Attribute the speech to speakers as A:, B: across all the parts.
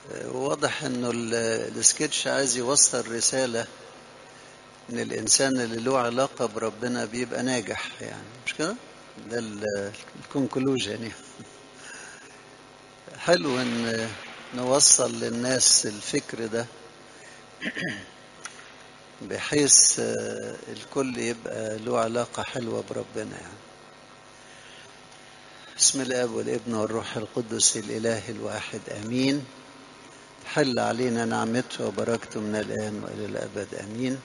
A: واضح انه السكتش عايز يوصل رسالة ان الانسان اللي له علاقة بربنا بيبقى ناجح يعني مش كده ده الكونكلوجن يعني حلو ان نوصل للناس الفكر ده بحيث الكل يبقى له علاقة حلوة بربنا يعني بسم الاب والابن والروح القدس الاله الواحد امين حل علينا نعمته وبركته من الان والى الابد امين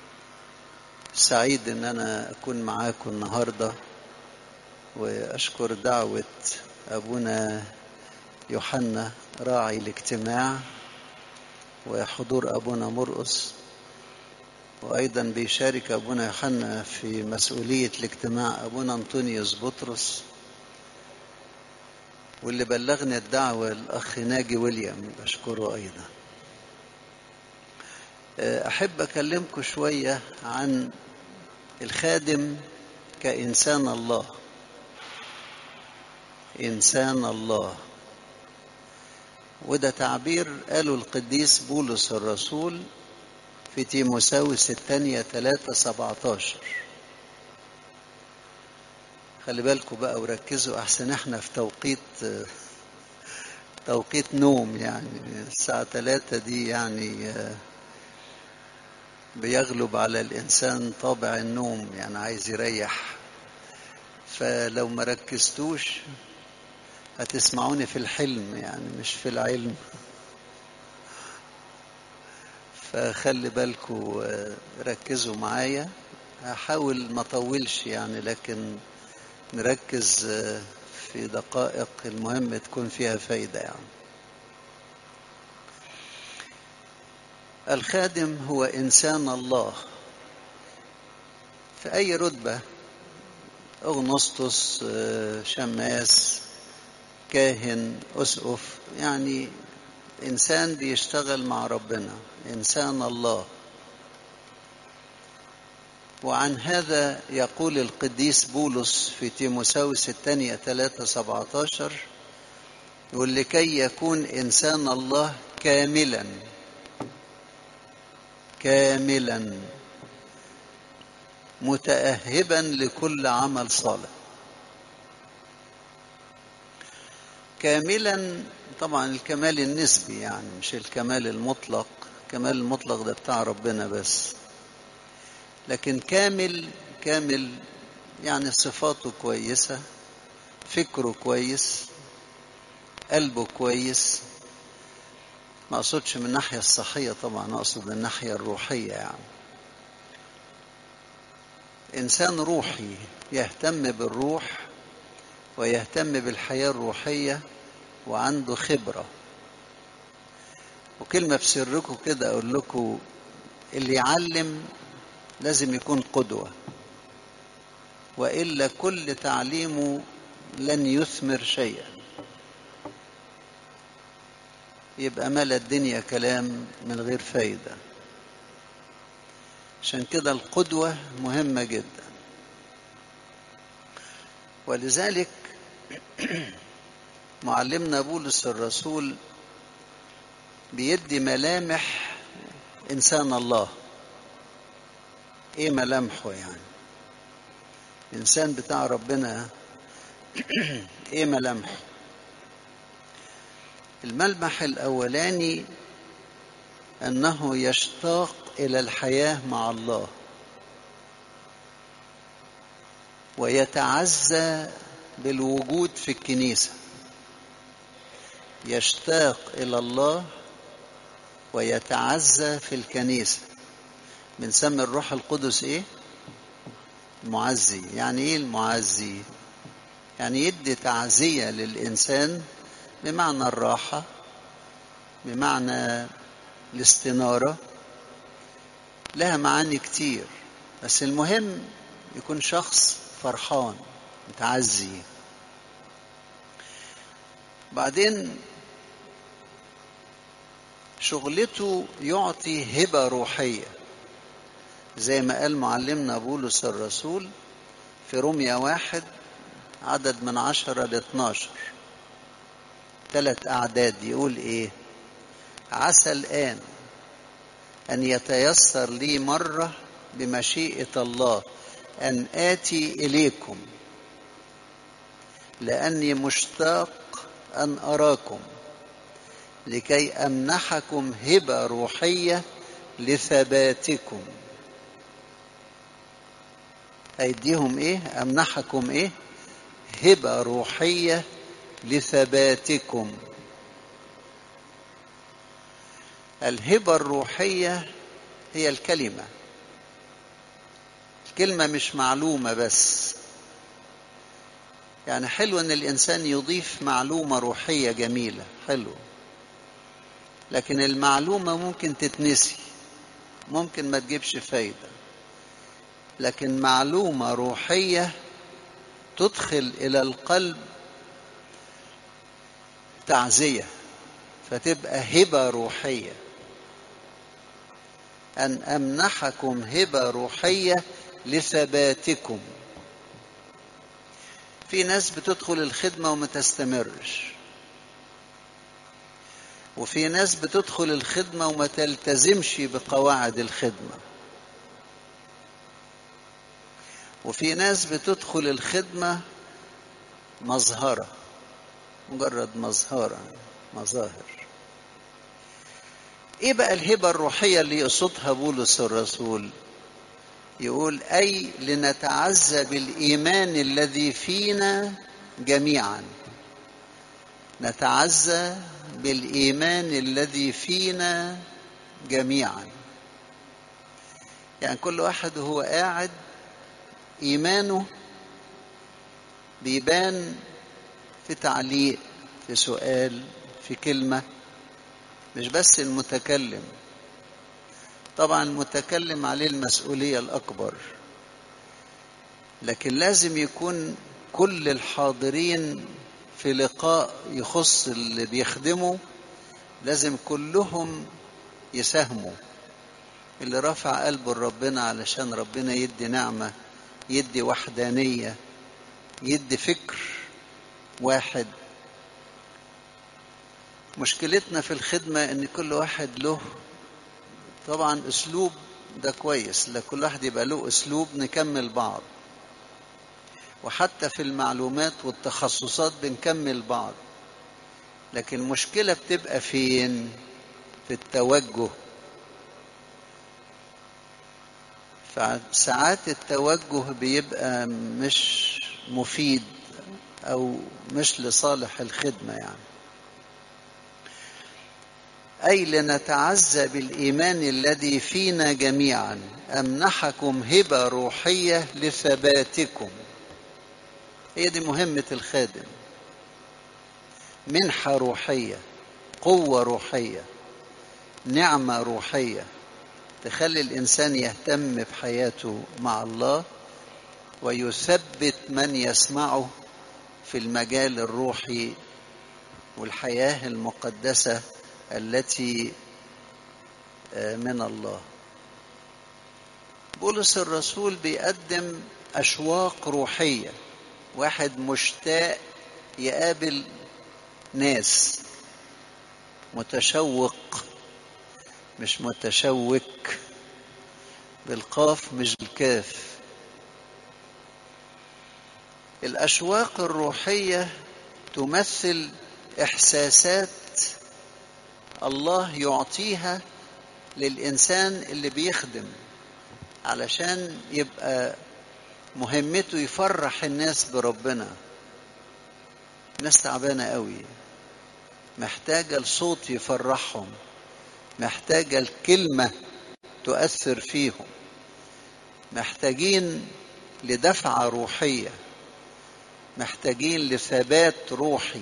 A: سعيد ان انا اكون معاكم النهارده واشكر دعوه ابونا يوحنا راعي الاجتماع وحضور ابونا مرقس وايضا بيشارك ابونا يوحنا في مسؤوليه الاجتماع ابونا انطونيوس بطرس واللي بلغني الدعوة الأخ ناجي ويليام بشكره أيضا أحب أكلمكم شوية عن الخادم كإنسان الله إنسان الله وده تعبير قاله القديس بولس الرسول في تيموساوس الثانية 3 17 خلي بالكم بقى وركزوا احسن احنا في توقيت توقيت نوم يعني الساعة ثلاثة دي يعني بيغلب على الإنسان طابع النوم يعني عايز يريح فلو ما ركزتوش هتسمعوني في الحلم يعني مش في العلم فخلي بالكم ركزوا معايا هحاول ما اطولش يعني لكن نركز في دقائق المهم تكون فيها فايدة يعني الخادم هو إنسان الله في أي رتبة أغنسطس شماس كاهن أسقف يعني إنسان بيشتغل مع ربنا إنسان الله وعن هذا يقول القديس بولس في تيموساوس الثانية 3 17 يقول لكي يكون إنسان الله كاملا كاملا متأهبا لكل عمل صالح كاملا طبعا الكمال النسبي يعني مش الكمال المطلق الكمال المطلق ده بتاع ربنا بس لكن كامل كامل يعني صفاته كويسة فكره كويس قلبه كويس ما أقصدش من الناحية الصحية طبعا أقصد من الناحية الروحية يعني إنسان روحي يهتم بالروح ويهتم بالحياة الروحية وعنده خبرة وكلمة في سركم كده أقول لكم اللي يعلم لازم يكون قدوة وإلا كل تعليمه لن يثمر شيئا يبقى ملا الدنيا كلام من غير فايدة عشان كده القدوة مهمة جدا ولذلك معلمنا بولس الرسول بيدي ملامح إنسان الله ايه ملامحه يعني الانسان بتاع ربنا ايه ملامحه الملمح الاولاني انه يشتاق الى الحياه مع الله ويتعزى بالوجود في الكنيسه يشتاق الى الله ويتعزى في الكنيسه بنسمي الروح القدس ايه معزي يعني ايه المعزي يعني يدي تعزية للإنسان بمعنى الراحة بمعنى الاستنارة لها معاني كتير بس المهم يكون شخص فرحان متعزي بعدين شغلته يعطي هبة روحية زي ما قال معلمنا بولس الرسول في روميا واحد عدد من عشرة ل 12 ثلاث أعداد يقول إيه عسى الآن أن يتيسر لي مرة بمشيئة الله أن آتي إليكم لأني مشتاق أن أراكم لكي أمنحكم هبة روحية لثباتكم أيديهم إيه أمنحكم إيه هبة روحية لثباتكم الهبة الروحية هي الكلمة الكلمة مش معلومة بس يعني حلو ان الانسان يضيف معلومة روحية جميلة حلو لكن المعلومة ممكن تتنسي ممكن ما تجيبش فايدة لكن معلومة روحية تدخل إلى القلب تعزية فتبقى هبة روحية أن أمنحكم هبة روحية لثباتكم في ناس بتدخل الخدمة وما تستمرش وفي ناس بتدخل الخدمة وما تلتزمش بقواعد الخدمة وفي ناس بتدخل الخدمة مظهرة مجرد مظهرة مظاهر ايه بقى الهبة الروحية اللي يقصدها بولس الرسول يقول اي لنتعزى بالايمان الذي فينا جميعا نتعزى بالايمان الذي فينا جميعا يعني كل واحد وهو قاعد ايمانه بيبان في تعليق في سؤال في كلمه مش بس المتكلم طبعا المتكلم عليه المسؤوليه الاكبر لكن لازم يكون كل الحاضرين في لقاء يخص اللي بيخدمه لازم كلهم يساهموا اللي رفع قلبه لربنا علشان ربنا يدي نعمه يدي وحدانيه يدي فكر واحد مشكلتنا في الخدمة إن كل واحد له طبعا أسلوب ده كويس لكل واحد يبقى له أسلوب نكمل بعض وحتى في المعلومات والتخصصات بنكمل بعض لكن المشكلة بتبقى فين في التوجه فساعات التوجه بيبقى مش مفيد أو مش لصالح الخدمة يعني أي لنتعزى بالإيمان الذي فينا جميعا أمنحكم هبة روحية لثباتكم هي دي مهمة الخادم منحة روحية قوة روحية نعمة روحية تخلي الإنسان يهتم بحياته مع الله ويثبت من يسمعه في المجال الروحي والحياة المقدسة التي من الله بولس الرسول بيقدم أشواق روحية واحد مشتاق يقابل ناس متشوق مش متشوك بالقاف مش بالكاف الأشواق الروحية تمثل إحساسات الله يعطيها للإنسان اللي بيخدم علشان يبقى مهمته يفرح الناس بربنا ناس تعبانة قوي محتاجة الصوت يفرحهم محتاجة الكلمة تؤثر فيهم محتاجين لدفعة روحية محتاجين لثبات روحي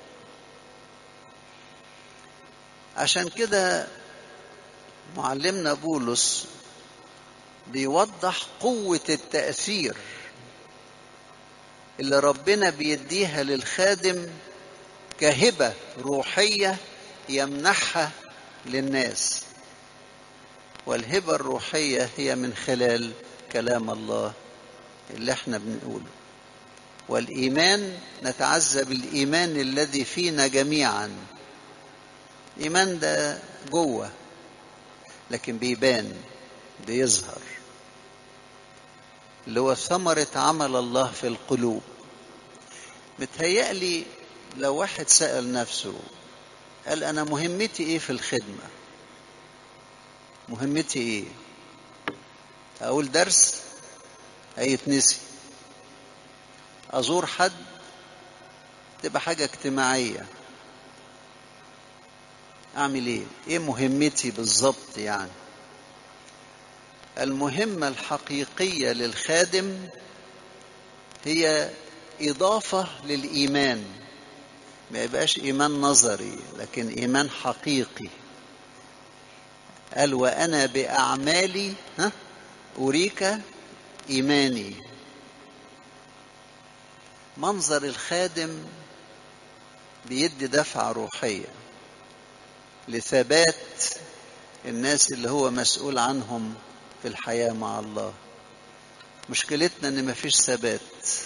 A: عشان كده معلمنا بولس بيوضح قوة التأثير اللي ربنا بيديها للخادم كهبة روحية يمنحها للناس والهبة الروحية هي من خلال كلام الله اللي احنا بنقوله والإيمان نتعزى بالإيمان الذي فينا جميعا الإيمان ده جوه لكن بيبان بيظهر اللي هو ثمرة عمل الله في القلوب متهيألي لو واحد سأل نفسه قال أنا مهمتي إيه في الخدمة مهمتي إيه أقول درس هيتنسي أزور حد تبقى حاجة اجتماعية أعمل إيه إيه مهمتي بالظبط يعني المهمة الحقيقية للخادم هي إضافة للإيمان ما يبقاش إيمان نظري لكن إيمان حقيقي قال وأنا بأعمالي ها أريك إيماني منظر الخادم بيدي دفعة روحية لثبات الناس اللي هو مسؤول عنهم في الحياة مع الله مشكلتنا ان مفيش ثبات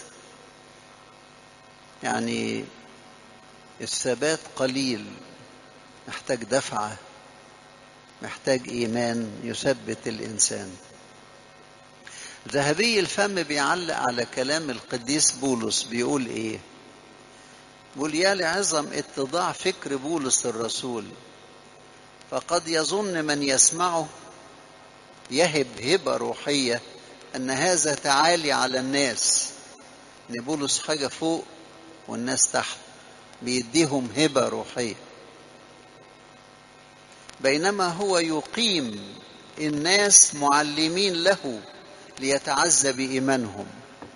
A: يعني الثبات قليل محتاج دفعة محتاج إيمان يثبت الإنسان ذهبي الفم بيعلق على كلام القديس بولس بيقول إيه بيقول يا لعظم اتضاع فكر بولس الرسول فقد يظن من يسمعه يهب هبة روحية أن هذا تعالي على الناس إن بولس حاجة فوق والناس تحت بيديهم هبة روحية بينما هو يقيم الناس معلمين له ليتعزى بإيمانهم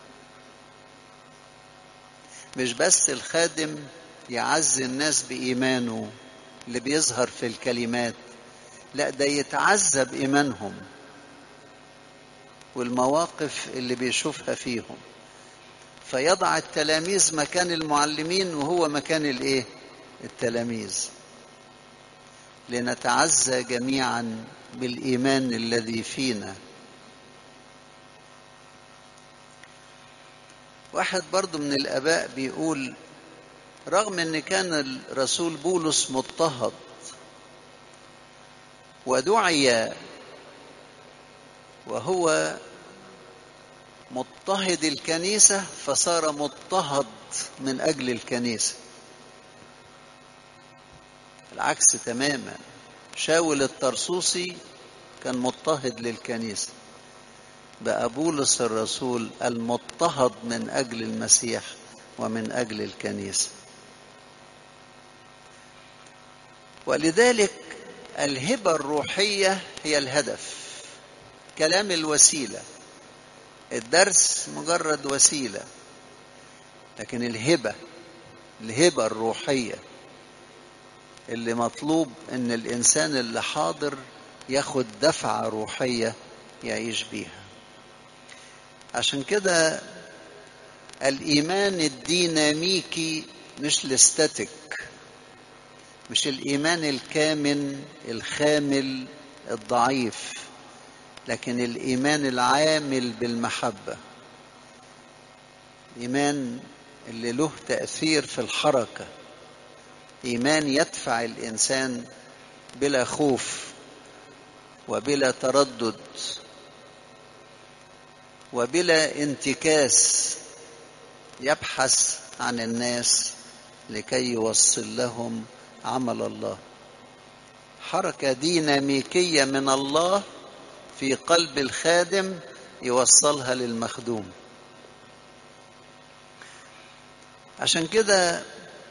A: مش بس الخادم يعزي الناس بإيمانه اللي بيظهر في الكلمات لا ده يتعزى بإيمانهم والمواقف اللي بيشوفها فيهم فيضع التلاميذ مكان المعلمين وهو مكان الايه التلاميذ لنتعزى جميعا بالايمان الذي فينا واحد برضو من الاباء بيقول رغم ان كان الرسول بولس مضطهد ودعي وهو مضطهد الكنيسة فصار مضطهد من أجل الكنيسة العكس تماما شاول الطرسوسي كان مضطهد للكنيسة بقى بولس الرسول المضطهد من أجل المسيح ومن أجل الكنيسة ولذلك الهبة الروحية هي الهدف كلام الوسيلة الدرس مجرد وسيلة لكن الهبة الهبة الروحية اللي مطلوب ان الانسان اللي حاضر ياخد دفعة روحية يعيش بيها عشان كده الايمان الديناميكي مش الاستاتيك مش الايمان الكامن الخامل الضعيف لكن الايمان العامل بالمحبه ايمان اللي له تاثير في الحركه ايمان يدفع الانسان بلا خوف وبلا تردد وبلا انتكاس يبحث عن الناس لكي يوصل لهم عمل الله حركه ديناميكيه من الله في قلب الخادم يوصلها للمخدوم عشان كده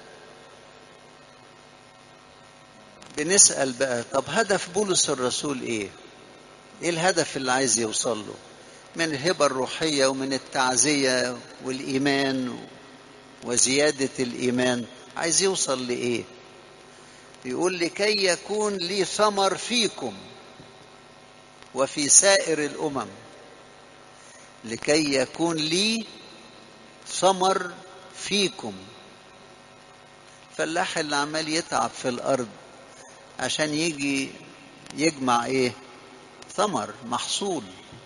A: بنسأل بقى طب هدف بولس الرسول ايه ايه الهدف اللي عايز يوصل له من الهبة الروحية ومن التعزية والإيمان وزيادة الإيمان عايز يوصل لإيه يقول لكي يكون لي ثمر فيكم وفي سائر الامم لكي يكون لي ثمر فيكم فلاح اللي عمال يتعب في الارض عشان يجي يجمع ايه ثمر محصول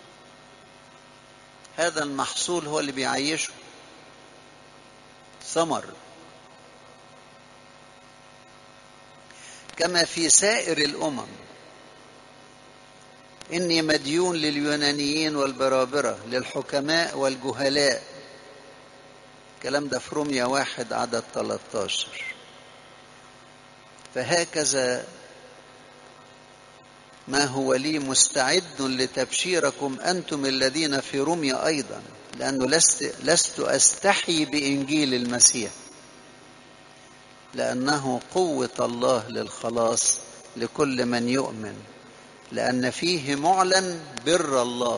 A: هذا المحصول هو اللي بيعيشه ثمر كما في سائر الامم اني مديون لليونانيين والبرابره للحكماء والجهلاء الكلام ده في روميا واحد عدد 13 فهكذا ما هو لي مستعد لتبشيركم انتم الذين في روميا ايضا لانه لست لست استحي بانجيل المسيح لانه قوه الله للخلاص لكل من يؤمن لان فيه معلن بر الله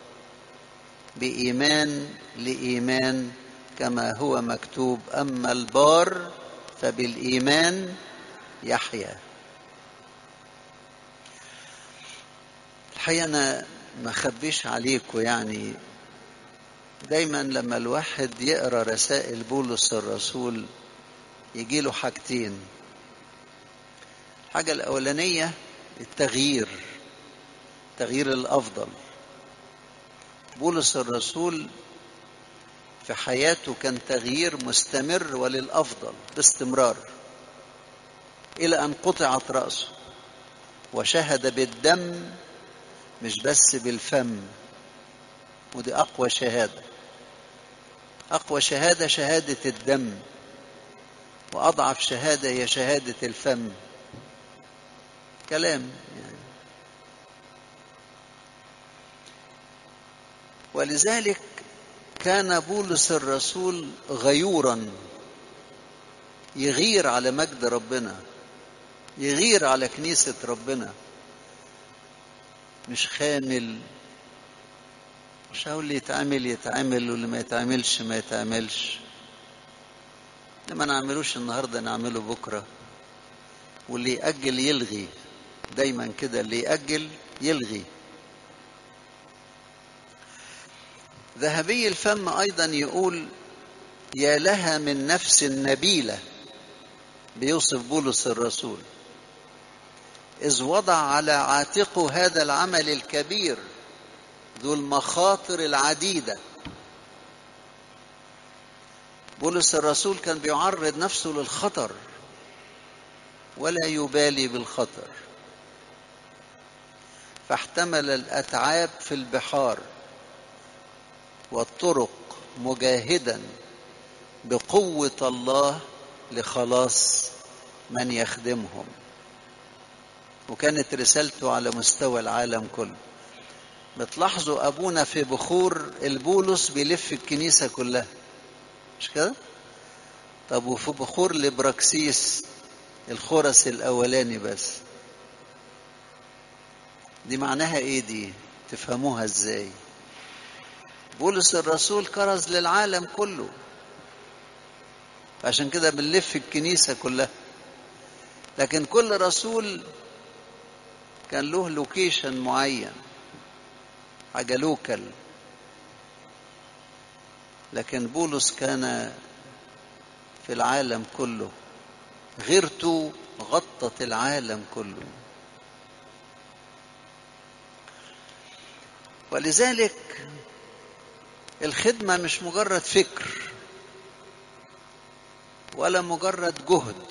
A: بايمان لايمان كما هو مكتوب اما البار فبالايمان يحيا الحقيقه انا ما اخبيش عليكم يعني دايما لما الواحد يقرا رسائل بولس الرسول يجي له حاجتين الحاجه الاولانيه التغيير تغيير الافضل بولس الرسول في حياته كان تغيير مستمر وللافضل باستمرار الى ان قطعت راسه وشهد بالدم مش بس بالفم ودي اقوى شهاده اقوى شهاده شهاده الدم واضعف شهاده هي شهاده الفم كلام يعني ولذلك كان بولس الرسول غيورا يغير على مجد ربنا يغير على كنيسة ربنا مش خامل مش هقول اللي يتعمل يتعمل واللي ما يتعملش ما يتعملش اللي ما نعملوش النهارده نعمله بكره واللي يأجل يلغي دايما كده اللي يأجل يلغي ذهبي الفم ايضا يقول يا لها من نفس نبيله بيوصف بولس الرسول اذ وضع على عاتقه هذا العمل الكبير ذو المخاطر العديده بولس الرسول كان بيعرض نفسه للخطر ولا يبالي بالخطر فاحتمل الاتعاب في البحار والطرق مجاهدا بقوه الله لخلاص من يخدمهم وكانت رسالته على مستوى العالم كله بتلاحظوا ابونا في بخور البولس بيلف الكنيسه كلها مش كده طب وفي بخور لبراكسيس الخرس الاولاني بس دي معناها ايه دي تفهموها ازاي بولس الرسول كرز للعالم كله عشان كده بنلف الكنيسة كلها لكن كل رسول كان له لوكيشن معين حاجة لوكال لكن بولس كان في العالم كله غيرته غطت العالم كله ولذلك الخدمة مش مجرد فكر ولا مجرد جهد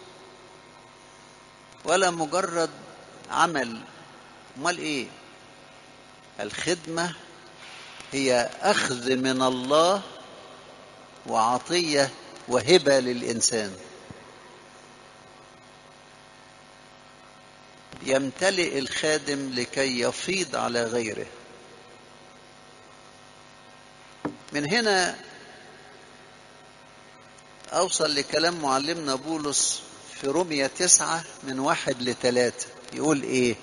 A: ولا مجرد عمل امال ايه الخدمه هي اخذ من الله وعطيه وهبه للانسان يمتلئ الخادم لكي يفيض على غيره من هنا أوصل لكلام معلمنا بولس في رومية تسعة من واحد لثلاثة يقول إيه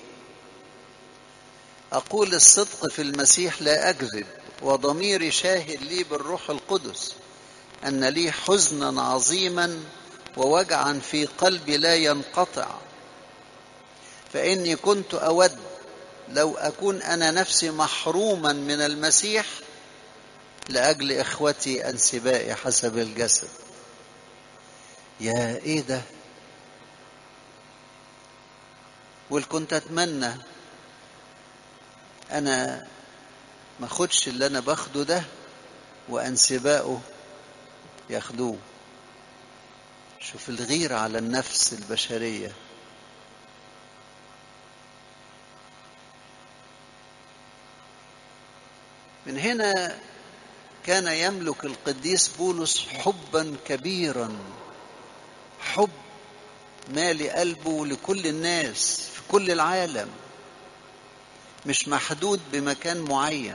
A: أقول الصدق في المسيح لا أكذب وضميري شاهد لي بالروح القدس أن لي حزنا عظيما ووجعا في قلبي لا ينقطع فإني كنت أود لو أكون أنا نفسي محروما من المسيح لأجل إخوتي أنسبائي حسب الجسد يا إيه ده والكنت أتمنى أنا ما أخدش اللي أنا باخده ده وأنسبائه ياخدوه شوف الغيرة على النفس البشرية من هنا كان يملك القديس بولس حبا كبيرا حب مالي قلبه لكل الناس في كل العالم مش محدود بمكان معين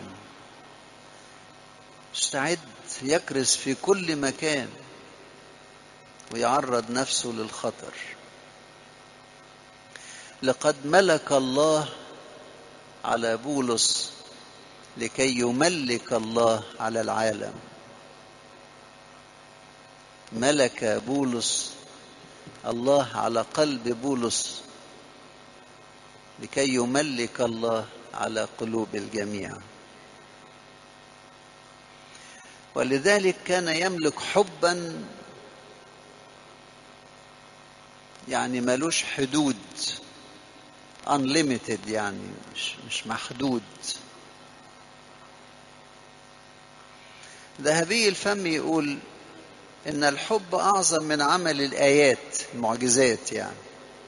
A: مستعد يكرز في كل مكان ويعرض نفسه للخطر لقد ملك الله على بولس لكي يملك الله على العالم ملك بولس الله على قلب بولس لكي يملك الله على قلوب الجميع ولذلك كان يملك حبا يعني ملوش حدود unlimited يعني مش, مش محدود ذهبي الفم يقول ان الحب اعظم من عمل الايات المعجزات يعني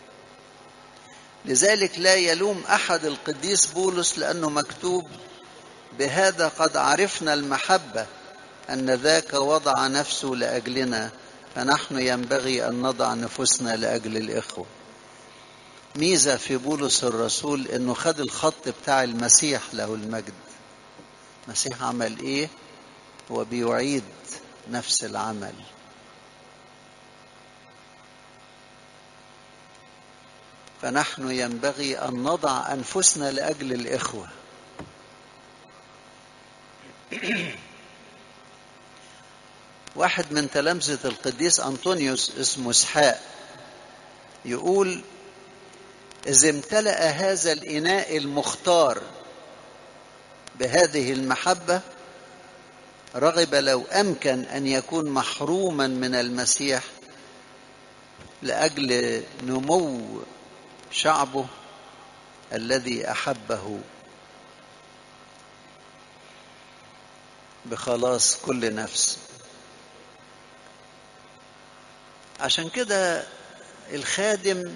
A: لذلك لا يلوم احد القديس بولس لانه مكتوب بهذا قد عرفنا المحبه ان ذاك وضع نفسه لاجلنا فنحن ينبغي ان نضع نفوسنا لاجل الاخوه ميزه في بولس الرسول انه خد الخط بتاع المسيح له المجد المسيح عمل ايه هو بيعيد نفس العمل فنحن ينبغي ان نضع انفسنا لاجل الاخوه واحد من تلامذه القديس انطونيوس اسمه اسحاق يقول اذا امتلا هذا الاناء المختار بهذه المحبه رغب لو امكن ان يكون محروما من المسيح لاجل نمو شعبه الذي احبه بخلاص كل نفس عشان كده الخادم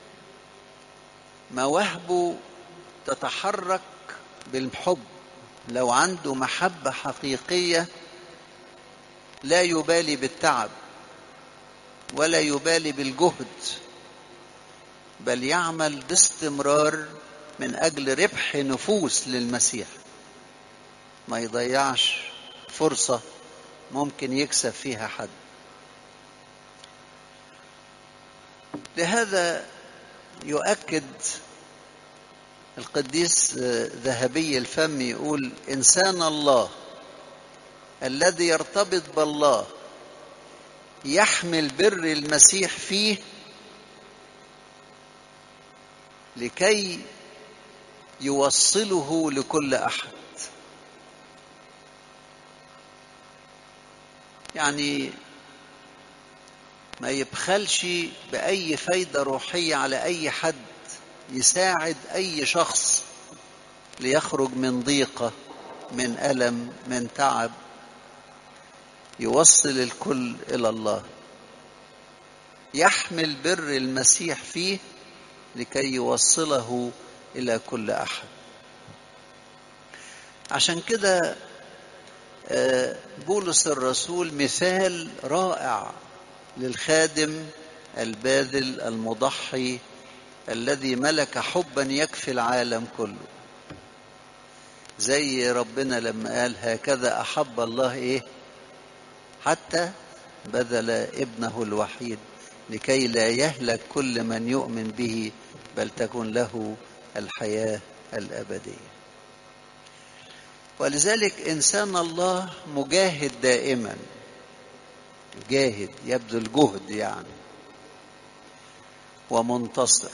A: مواهبه تتحرك بالحب لو عنده محبة حقيقية لا يبالي بالتعب ولا يبالي بالجهد بل يعمل باستمرار من أجل ربح نفوس للمسيح ما يضيعش فرصة ممكن يكسب فيها حد لهذا يؤكد القديس ذهبي الفم يقول انسان الله الذي يرتبط بالله يحمل بر المسيح فيه لكي يوصله لكل احد يعني ما يبخلش باي فايده روحيه على اي حد يساعد اي شخص ليخرج من ضيقه من الم من تعب يوصل الكل الى الله يحمل بر المسيح فيه لكي يوصله الى كل احد عشان كده بولس الرسول مثال رائع للخادم الباذل المضحي الذي ملك حبا يكفي العالم كله زي ربنا لما قال هكذا احب الله ايه حتى بذل ابنه الوحيد لكي لا يهلك كل من يؤمن به بل تكون له الحياه الابديه ولذلك انسان الله مجاهد دائما جاهد يبذل جهد يعني ومنتصر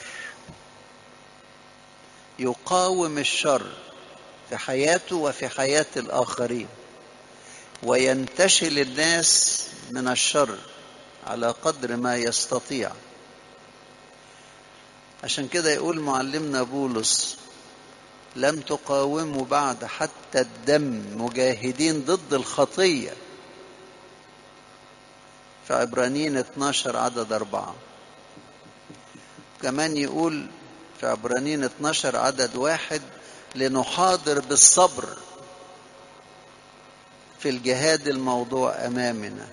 A: يقاوم الشر في حياته وفي حياة الآخرين وينتشل الناس من الشر على قدر ما يستطيع عشان كده يقول معلمنا بولس لم تقاوموا بعد حتى الدم مجاهدين ضد الخطية في عبرانيين 12 عدد أربعة كمان يقول في عبرانيين 12 عدد واحد لنحاضر بالصبر في الجهاد الموضوع أمامنا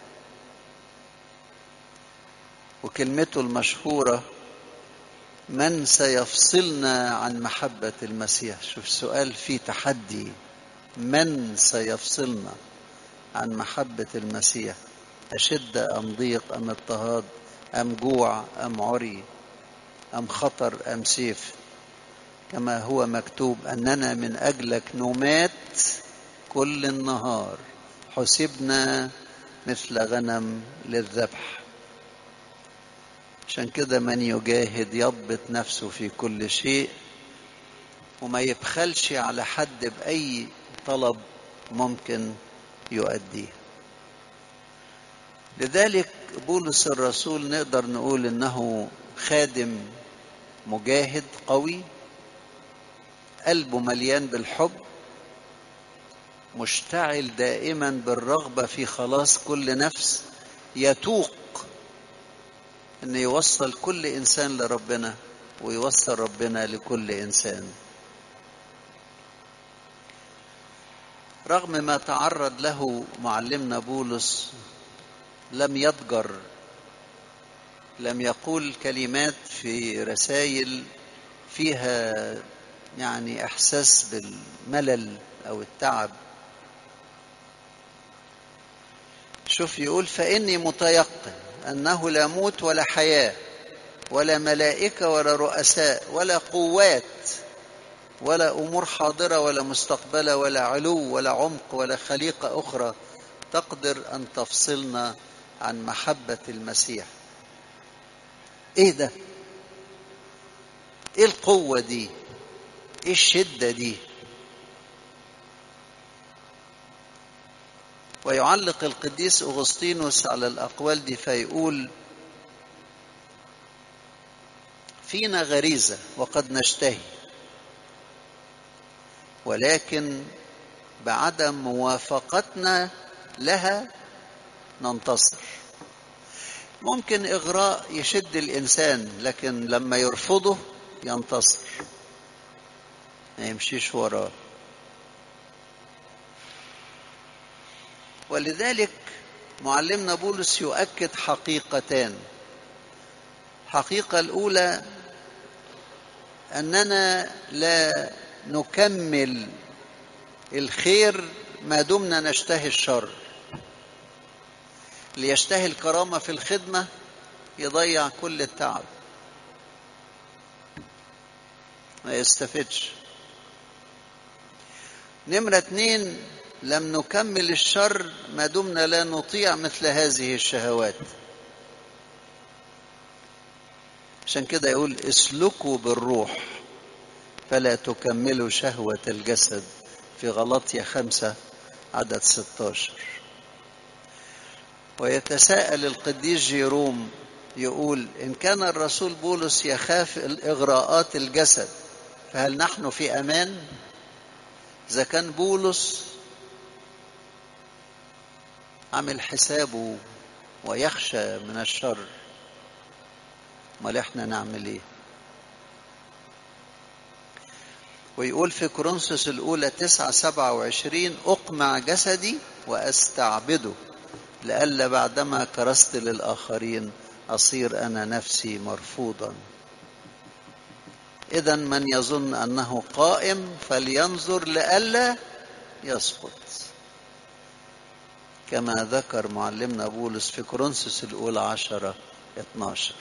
A: وكلمته المشهورة من سيفصلنا عن محبة المسيح شوف سؤال فيه تحدي من سيفصلنا عن محبة المسيح أشدة أم ضيق أم اضطهاد أم جوع أم عري أم خطر أم سيف كما هو مكتوب أننا من أجلك نمات كل النهار حسبنا مثل غنم للذبح عشان كده من يجاهد يضبط نفسه في كل شيء وما يبخلش على حد بأي طلب ممكن يؤديه لذلك بولس الرسول نقدر نقول انه خادم مجاهد قوي قلبه مليان بالحب مشتعل دائما بالرغبه في خلاص كل نفس يتوق ان يوصل كل انسان لربنا ويوصل ربنا لكل انسان رغم ما تعرض له معلمنا بولس لم يضجر لم يقول كلمات في رسائل فيها يعني احساس بالملل او التعب شوف يقول فاني متيقن انه لا موت ولا حياه ولا ملائكه ولا رؤساء ولا قوات ولا امور حاضره ولا مستقبله ولا علو ولا عمق ولا خليقه اخرى تقدر ان تفصلنا عن محبه المسيح ايه ده ايه القوه دي ايه الشده دي ويعلق القديس اغسطينوس على الاقوال دي فيقول فينا غريزه وقد نشتهي ولكن بعدم موافقتنا لها ننتصر ممكن اغراء يشد الانسان لكن لما يرفضه ينتصر ما يمشيش وراه ولذلك معلمنا بولس يؤكد حقيقتان الحقيقه الاولى اننا لا نكمل الخير ما دمنا نشتهي الشر ليشتهي الكرامه في الخدمه يضيع كل التعب ما يستفدش نمرة اتنين لم نكمل الشر ما دمنا لا نطيع مثل هذه الشهوات عشان كده يقول اسلكوا بالروح فلا تكملوا شهوة الجسد في غلطية خمسة عدد 16 ويتساءل القديس جيروم يقول إن كان الرسول بولس يخاف الإغراءات الجسد فهل نحن في أمان؟ إذا كان بولس عامل حسابه ويخشى من الشر امال احنا نعمل ايه ويقول في كورنثوس الأولى تسعة سبعة وعشرين أقمع جسدي وأستعبده لئلا بعدما كرست للآخرين أصير أنا نفسي مرفوضا إذا من يظن أنه قائم فلينظر لئلا يسقط كما ذكر معلمنا بولس في كورنثوس الأولى عشرة 12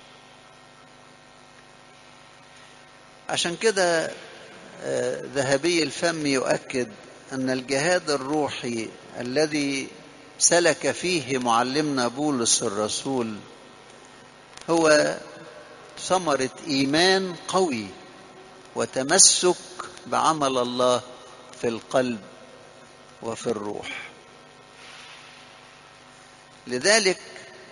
A: عشان كده ذهبي الفم يؤكد أن الجهاد الروحي الذي سلك فيه معلمنا بولس الرسول هو ثمرة إيمان قوي وتمسك بعمل الله في القلب وفي الروح لذلك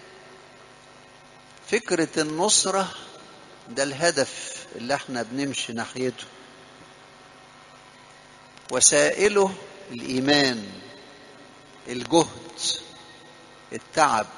A: فكرة النصرة ده الهدف اللي احنا بنمشي ناحيته وسائله الإيمان الجهد التعب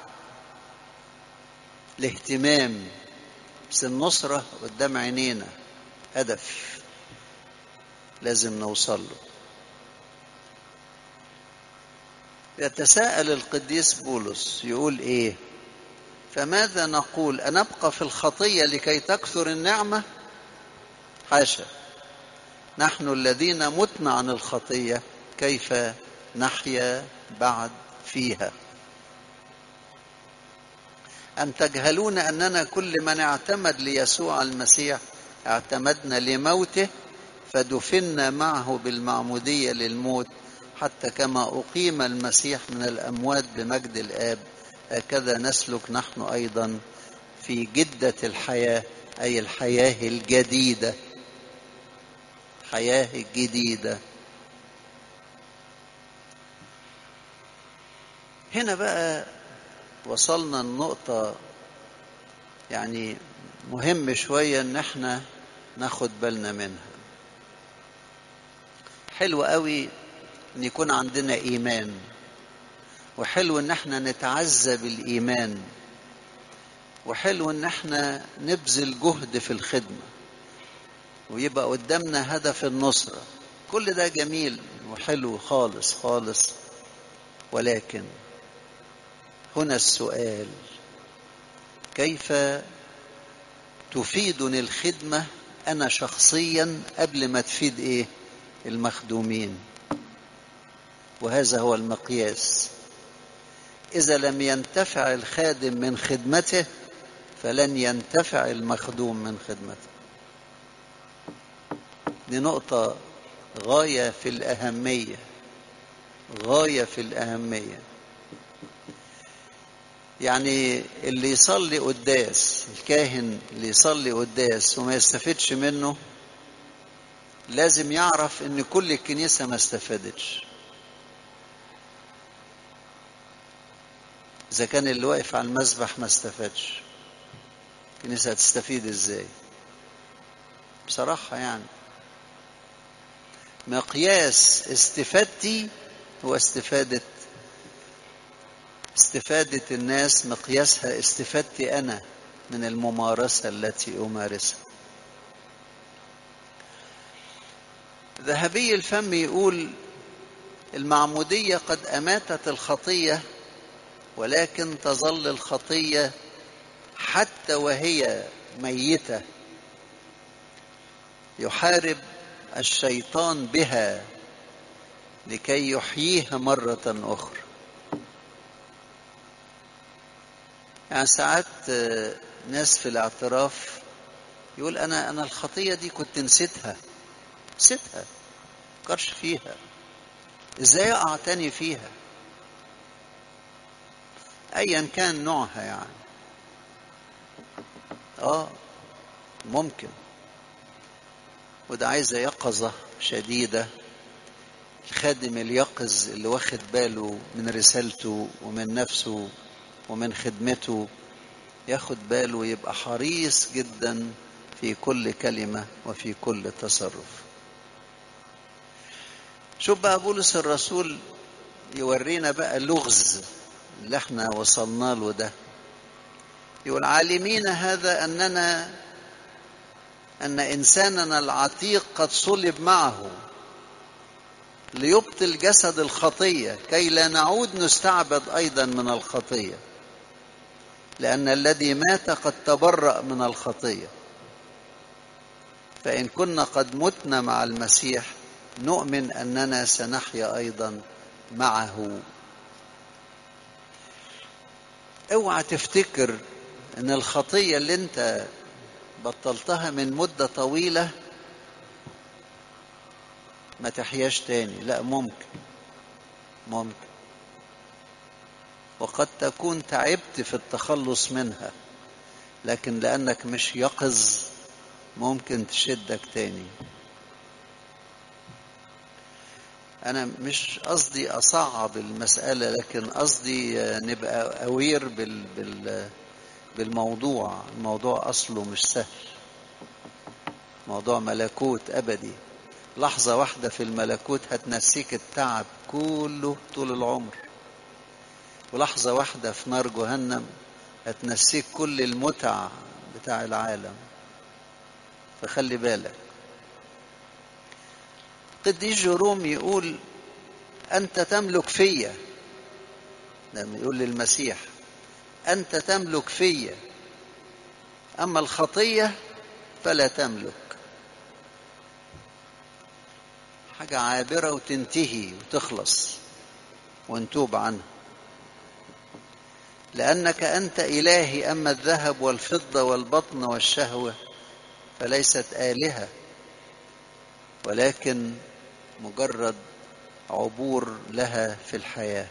A: الاهتمام بس النصرة قدام عينينا هدف لازم نوصل له يتساءل القديس بولس يقول ايه فماذا نقول أنبقى في الخطية لكي تكثر النعمة حاشا نحن الذين متنا عن الخطية كيف نحيا بعد فيها أم تجهلون أننا كل من اعتمد ليسوع المسيح اعتمدنا لموته فدفنا معه بالمعمودية للموت حتى كما أقيم المسيح من الأموات بمجد الآب هكذا نسلك نحن أيضا في جدة الحياة أي الحياة الجديدة حياة الجديدة هنا بقى وصلنا النقطة يعني مهم شوية ان احنا ناخد بالنا منها حلو قوي ان يكون عندنا ايمان وحلو ان احنا نتعزى بالايمان وحلو ان احنا نبذل جهد في الخدمة ويبقى قدامنا هدف النصرة كل ده جميل وحلو خالص خالص ولكن هنا السؤال كيف تفيدني الخدمة أنا شخصيا قبل ما تفيد إيه المخدومين وهذا هو المقياس إذا لم ينتفع الخادم من خدمته فلن ينتفع المخدوم من خدمته دي نقطة غاية في الأهمية غاية في الأهمية يعني اللي يصلي قداس الكاهن اللي يصلي قداس وما يستفدش منه لازم يعرف ان كل الكنيسة ما استفادتش اذا كان اللي واقف على المسبح ما استفادش الكنيسة هتستفيد ازاي بصراحة يعني مقياس استفادتي هو استفادة استفادة الناس مقياسها استفادتي أنا من الممارسة التي أمارسها ذهبي الفم يقول المعمودية قد أماتت الخطية ولكن تظل الخطية حتى وهي ميتة يحارب الشيطان بها لكي يحييها مرة أخرى يعني ساعات ناس في الاعتراف يقول أنا أنا الخطية دي كنت نسيتها نسيتها فكرش فيها إزاي أقع تاني فيها أيا كان نوعها يعني آه ممكن وده عايزة يقظة شديدة الخادم اليقظ اللي واخد باله من رسالته ومن نفسه ومن خدمته ياخد باله ويبقى حريص جدا في كل كلمة وفي كل تصرف شوف بقى بولس الرسول يورينا بقى اللغز اللي احنا وصلنا له ده يقول عالمين هذا أننا أن إنساننا العتيق قد صلب معه ليبطل جسد الخطية كي لا نعود نستعبد أيضا من الخطية لأن الذي مات قد تبرأ من الخطية فإن كنا قد متنا مع المسيح نؤمن أننا سنحيا أيضا معه اوعى تفتكر ان الخطية اللي انت بطلتها من مدة طويلة ما تحياش تاني لا ممكن ممكن وقد تكون تعبت في التخلص منها لكن لأنك مش يقظ ممكن تشدك تاني أنا مش قصدي أصعب المسألة لكن قصدي نبقى أوير بال بال بالموضوع الموضوع أصله مش سهل موضوع ملكوت أبدي لحظة واحدة في الملكوت هتنسيك التعب كله طول العمر ولحظة واحدة في نار جهنم هتنسيك كل المتع بتاع العالم فخلي بالك قديس جروم يقول أنت تملك فيا لما يقول للمسيح أنت تملك فيا أما الخطية فلا تملك حاجة عابرة وتنتهي وتخلص ونتوب عنها لأنك أنت إلهي أما الذهب والفضة والبطن والشهوة فليست آلهة ولكن مجرد عبور لها في الحياة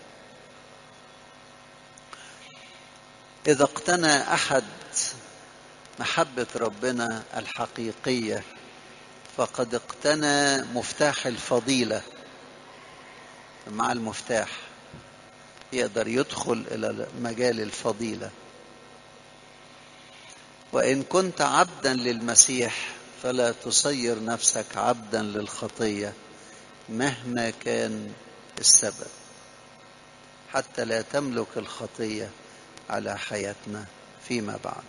A: إذا اقتنى أحد محبة ربنا الحقيقية فقد اقتنى مفتاح الفضيلة مع المفتاح يقدر يدخل إلى مجال الفضيلة وإن كنت عبدا للمسيح فلا تصير نفسك عبدا للخطية مهما كان السبب حتى لا تملك الخطية على حياتنا فيما بعد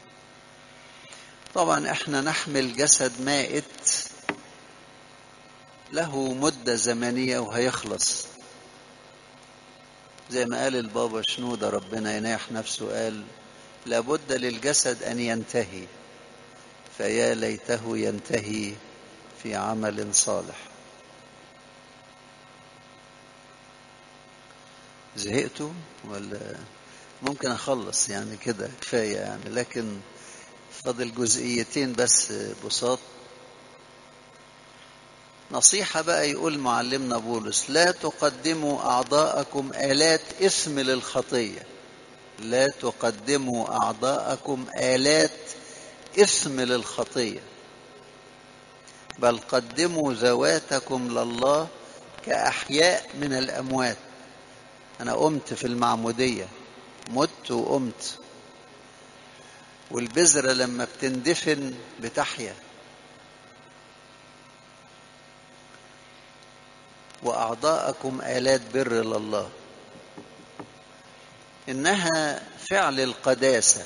A: طبعا احنا نحمل جسد مائت له مدة زمنية وهيخلص زي ما قال البابا شنودة ربنا يناح نفسه قال لابد للجسد أن ينتهي فيا ليته ينتهي في عمل صالح زهقتوا ولا ممكن أخلص يعني كده كفاية يعني لكن فاضل جزئيتين بس بساط نصيحة بقى يقول معلمنا بولس لا تقدموا أعضاءكم آلات إثم للخطية لا تقدموا أعضاءكم آلات إثم للخطية بل قدموا ذواتكم لله كأحياء من الأموات أنا قمت في المعمودية مت وقمت والبذرة لما بتندفن بتحيا وأعضاءكم آلات بر لله إنها فعل القداسة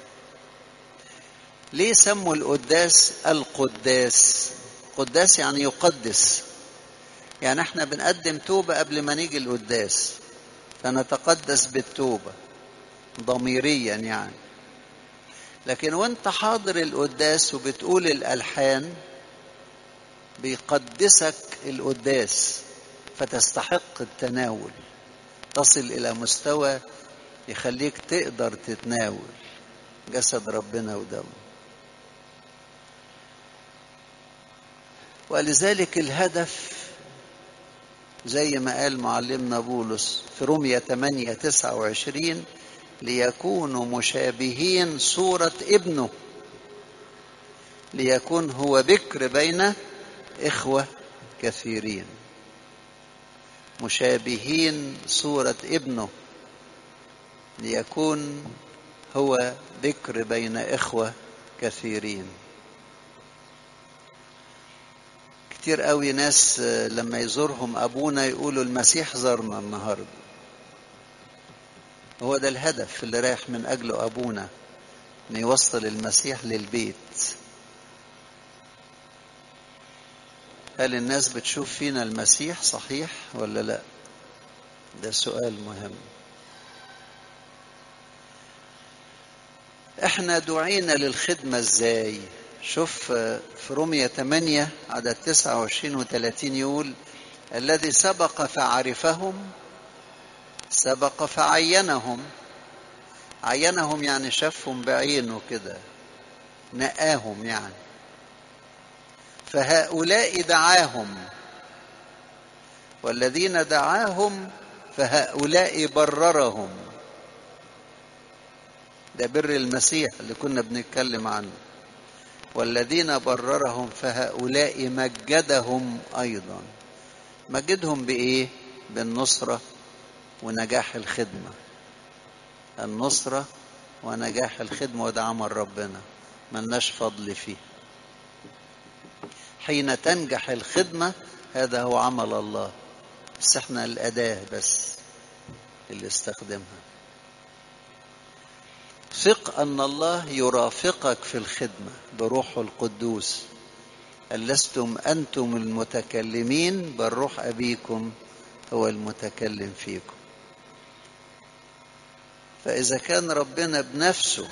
A: ليه سموا القداس القداس قداس يعني يقدس يعني احنا بنقدم توبة قبل ما نيجي القداس فنتقدس بالتوبة ضميريا يعني لكن وانت حاضر القداس وبتقول الألحان بيقدسك القداس فتستحق التناول تصل إلى مستوى يخليك تقدر تتناول جسد ربنا ودمه ولذلك الهدف زي ما قال معلمنا بولس في رومية 8 29 ليكونوا مشابهين صورة ابنه ليكون هو بكر بين إخوة كثيرين مشابهين صورة ابنه ليكون هو بكر بين إخوة كثيرين كتير قوي ناس لما يزورهم أبونا يقولوا المسيح زارنا النهاردة هو ده الهدف اللي رايح من أجله أبونا أن يوصل المسيح للبيت هل الناس بتشوف فينا المسيح صحيح ولا لا ده سؤال مهم احنا دعينا للخدمة ازاي شوف في رومية 8 عدد 29 و 30 يقول الذي سبق فعرفهم سبق فعينهم عينهم يعني شافهم بعينه كده نقاهم يعني فهؤلاء دعاهم والذين دعاهم فهؤلاء بررهم ده بر المسيح اللي كنا بنتكلم عنه والذين بررهم فهؤلاء مجدهم ايضا مجدهم بايه بالنصره ونجاح الخدمه النصره ونجاح الخدمه وده عمل ربنا ملناش فضل فيه حين تنجح الخدمه هذا هو عمل الله بس احنا الاداه بس اللي استخدمها ثق ان الله يرافقك في الخدمه بروحه القدوس لستم انتم المتكلمين بل روح ابيكم هو المتكلم فيكم فإذا كان ربنا بنفسه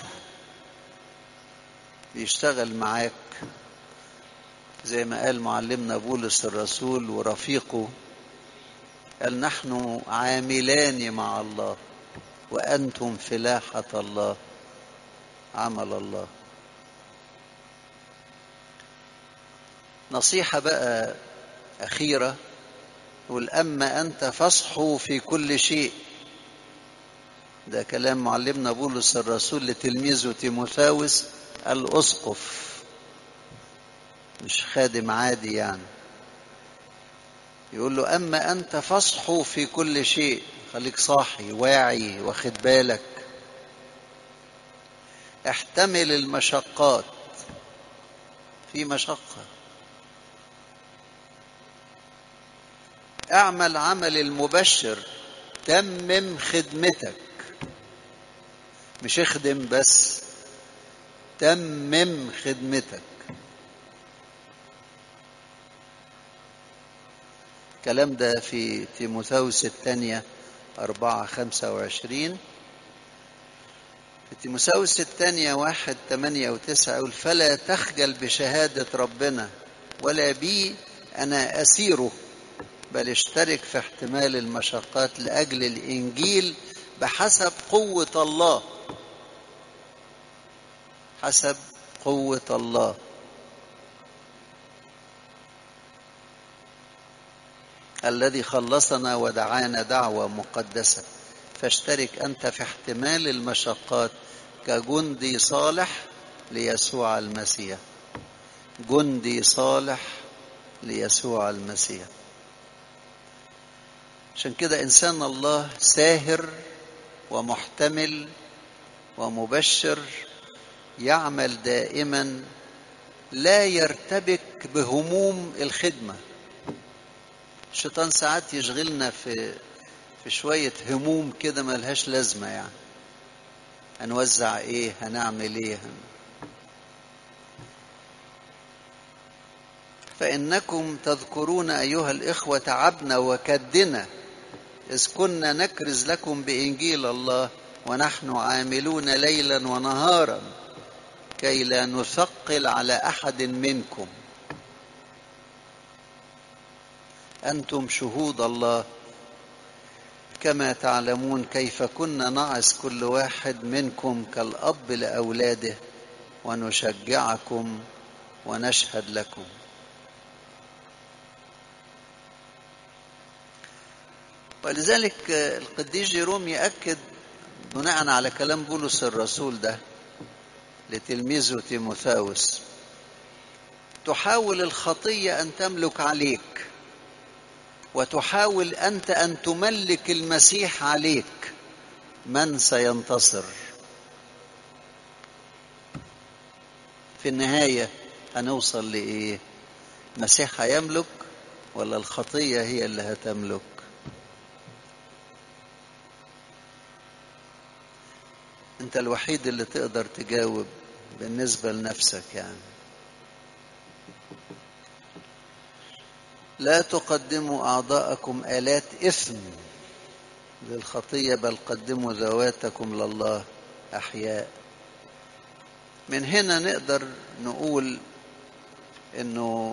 A: بيشتغل معاك زي ما قال معلمنا بولس الرسول ورفيقه قال نحن عاملان مع الله وأنتم فلاحة الله عمل الله نصيحة بقى أخيرة يقول أما أنت فاصحوا في كل شيء ده كلام معلمنا بولس الرسول لتلميذه تيموثاوس الأسقف مش خادم عادي يعني يقول له أما أنت فاصحوا في كل شيء خليك صاحي واعي واخد بالك احتمل المشقات في مشقة اعمل عمل المبشر تمم خدمتك مش اخدم بس تمم خدمتك الكلام ده في تيموثاوس الثانية أربعة خمسة وعشرين في تيموثاوس الثانية واحد ثمانية وتسعة يقول فلا تخجل بشهادة ربنا ولا بي أنا أسيره بل اشترك في احتمال المشقات لأجل الإنجيل بحسب قوة الله حسب قوة الله الذي خلصنا ودعانا دعوة مقدسة فاشترك أنت في احتمال المشقات كجندي صالح ليسوع المسيح جندي صالح ليسوع المسيح عشان كده إنسان الله ساهر ومحتمل ومبشر يعمل دائما لا يرتبك بهموم الخدمة الشيطان ساعات يشغلنا في في شوية هموم كده ملهاش لازمة يعني هنوزع ايه هنعمل ايه هن... فإنكم تذكرون أيها الإخوة تعبنا وكدنا إذ كنا نكرز لكم بإنجيل الله ونحن عاملون ليلا ونهارا كي لا نثقل على أحد منكم أنتم شهود الله كما تعلمون كيف كنا نعظ كل واحد منكم كالأب لأولاده ونشجعكم ونشهد لكم ولذلك القديس جيروم يأكد بناء على كلام بولس الرسول ده لتلميذه تيموثاوس تحاول الخطية أن تملك عليك وتحاول أنت أن تملك المسيح عليك من سينتصر في النهاية هنوصل لإيه المسيح هيملك ولا الخطية هي اللي هتملك انت الوحيد اللي تقدر تجاوب بالنسبة لنفسك يعني لا تقدموا أعضاءكم آلات إثم للخطية بل قدموا ذواتكم لله أحياء من هنا نقدر نقول إنه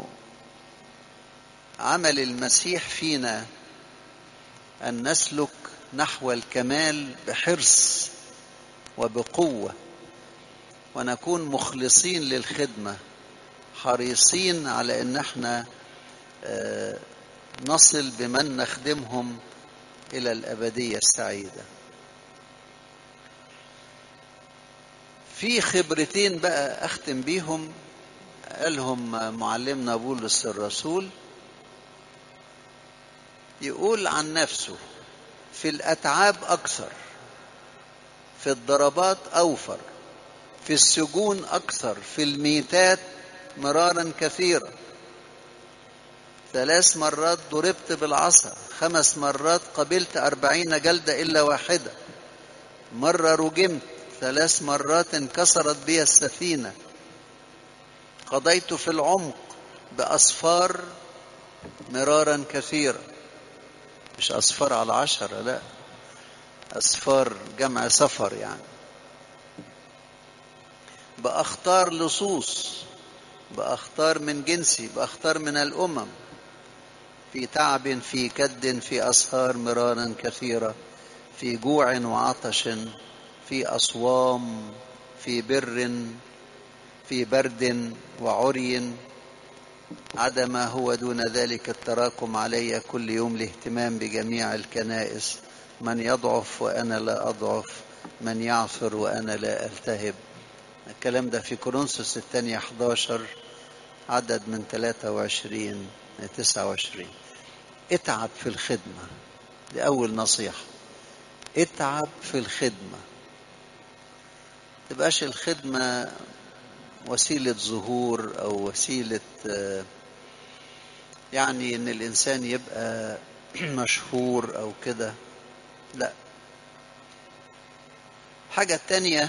A: عمل المسيح فينا أن نسلك نحو الكمال بحرص وبقوة ونكون مخلصين للخدمة حريصين على ان احنا نصل بمن نخدمهم الى الابدية السعيدة في خبرتين بقى اختم بيهم قالهم معلمنا بولس الرسول يقول عن نفسه في الاتعاب اكثر في الضربات أوفر في السجون أكثر في الميتات مرارا كثيرا ثلاث مرات ضربت بالعصا خمس مرات قبلت أربعين جلدة إلا واحدة مرة رجمت ثلاث مرات انكسرت بي السفينة قضيت في العمق بأصفار مرارا كثيرا مش أصفار على عشرة لا أسفار جمع سفر يعني بأختار لصوص بأختار من جنسي بأختار من الأمم في تعب في كد في أسهار مرارا كثيرة في جوع وعطش في أصوام في بر في برد وعري عدم هو دون ذلك التراكم علي كل يوم الاهتمام بجميع الكنائس من يضعف وأنا لا أضعف من يعثر وأنا لا ألتهب الكلام ده في كورنثوس الثانية 11 عدد من 23 ل 29 اتعب في الخدمة دي أول نصيحة اتعب في الخدمة تبقاش الخدمة وسيلة ظهور أو وسيلة يعني إن الإنسان يبقى مشهور أو كده لا حاجة تانية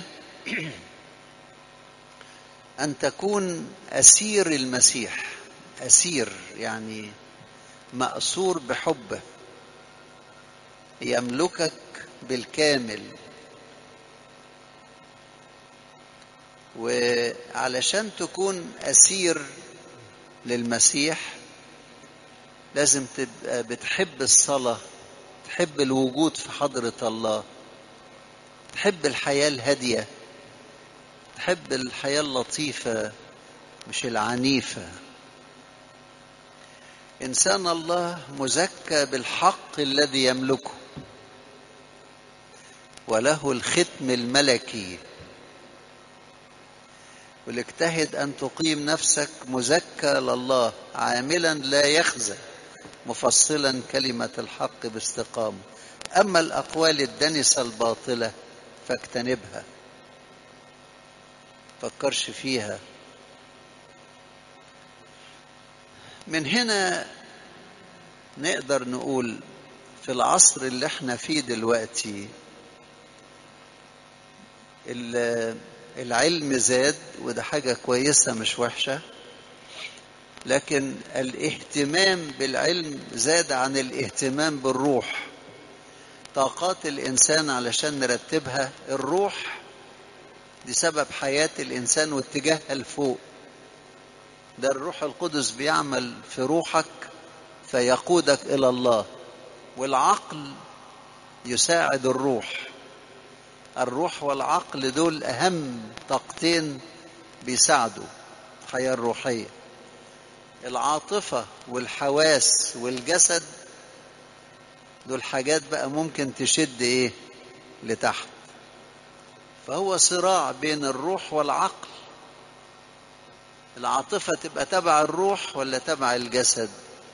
A: أن تكون أسير المسيح أسير يعني مأسور بحبه يملكك بالكامل وعلشان تكون أسير للمسيح لازم تبقى بتحب الصلاة تحب الوجود في حضرة الله تحب الحياة الهادية تحب الحياة اللطيفة مش العنيفة إنسان الله مزكى بالحق الذي يملكه وله الختم الملكي ولاجتهد أن تقيم نفسك مزكى لله عاملا لا يخزى مفصلا كلمة الحق باستقامة أما الأقوال الدنسة الباطلة فاجتنبها فكرش فيها من هنا نقدر نقول في العصر اللي احنا فيه دلوقتي العلم زاد وده حاجة كويسة مش وحشة لكن الاهتمام بالعلم زاد عن الاهتمام بالروح طاقات الإنسان علشان نرتبها الروح دي سبب حياة الإنسان واتجاهها لفوق ده الروح القدس بيعمل في روحك فيقودك إلى الله والعقل يساعد الروح الروح والعقل دول أهم طاقتين بيساعدوا الحياة الروحية العاطفة والحواس والجسد دول حاجات بقى ممكن تشد ايه لتحت فهو صراع بين الروح والعقل العاطفة تبقى تبع الروح ولا تبع الجسد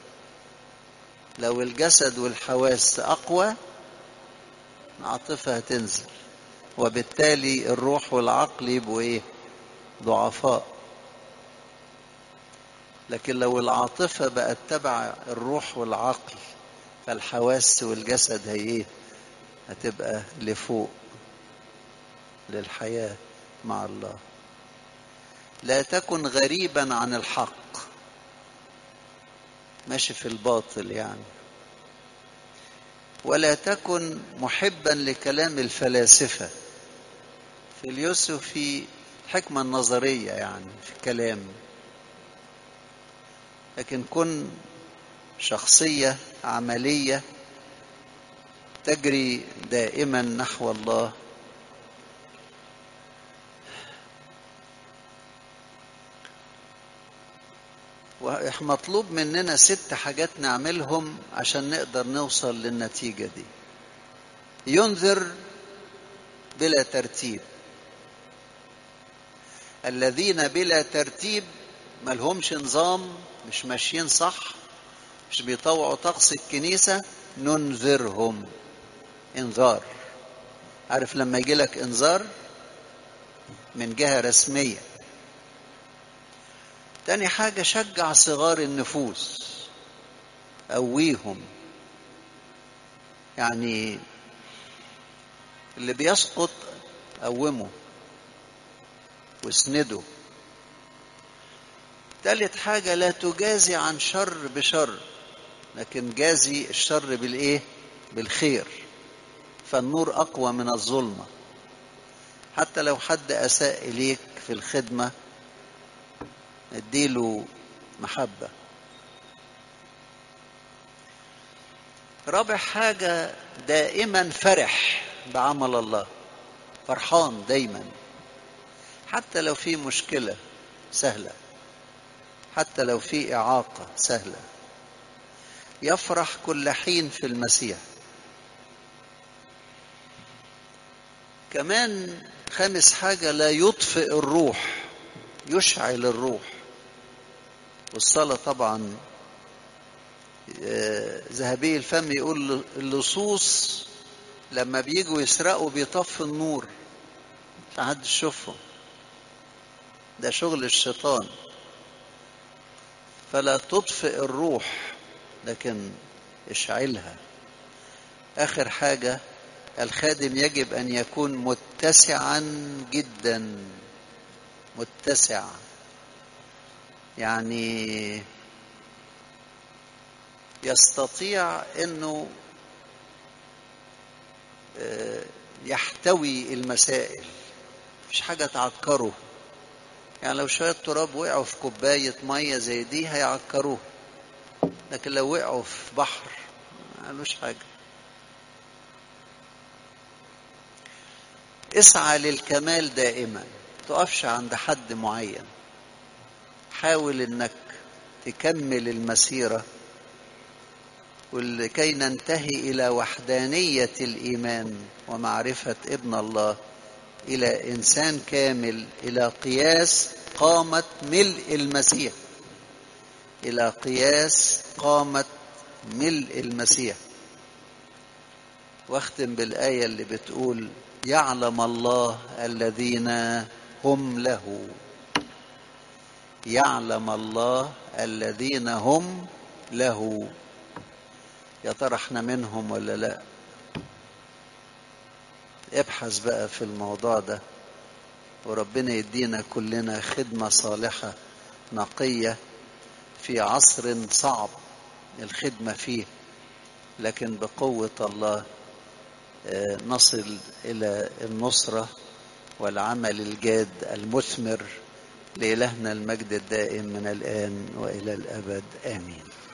A: لو الجسد والحواس أقوى العاطفة هتنزل وبالتالي الروح والعقل يبقوا ايه ضعفاء لكن لو العاطفة بقت تبع الروح والعقل فالحواس والجسد هي ايه هتبقى لفوق للحياة مع الله لا تكن غريبا عن الحق ماشي في الباطل يعني ولا تكن محبا لكلام الفلاسفة في اليوسف في الحكمة النظرية يعني في الكلام لكن كن شخصية عملية تجري دائما نحو الله ومطلوب مننا ست حاجات نعملهم عشان نقدر نوصل للنتيجة دي ينذر بلا ترتيب الذين بلا ترتيب ملهمش نظام مش ماشيين صح مش بيطوعوا طقس الكنيسة ننذرهم انذار عارف لما يجي لك انذار من جهة رسمية تاني حاجة شجع صغار النفوس قويهم يعني اللي بيسقط قومه واسنده تالت حاجة لا تجازي عن شر بشر لكن جازي الشر بالايه بالخير فالنور أقوى من الظلمة حتى لو حد أساء إليك في الخدمة اديله محبة رابع حاجة دائما فرح بعمل الله فرحان دايما حتى لو في مشكلة سهلة حتى لو في إعاقة سهلة يفرح كل حين في المسيح كمان خامس حاجة لا يطفئ الروح يشعل الروح والصلاة طبعا ذهبي الفم يقول اللصوص لما بيجوا يسرقوا بيطفي النور مش حد يشوفهم ده شغل الشيطان فلا تطفئ الروح لكن اشعلها اخر حاجه الخادم يجب ان يكون متسعا جدا متسع يعني يستطيع انه يحتوي المسائل مفيش حاجه تعكره يعني لو شويه تراب وقعوا في كوبايه ميه زي دي هيعكروه لكن لو وقعوا في بحر ما قالوش حاجه اسعى للكمال دائما تقفش عند حد معين حاول انك تكمل المسيره ولكي ننتهي الى وحدانيه الايمان ومعرفه ابن الله الى انسان كامل الى قياس قامه ملء المسيح الى قياس قامه ملء المسيح واختم بالايه اللي بتقول يعلم الله الذين هم له يعلم الله الذين هم له يا ترى احنا منهم ولا لا ابحث بقى في الموضوع ده وربنا يدينا كلنا خدمة صالحة نقية في عصر صعب الخدمة فيه لكن بقوة الله نصل إلى النصرة والعمل الجاد المثمر لإلهنا المجد الدائم من الآن وإلى الأبد آمين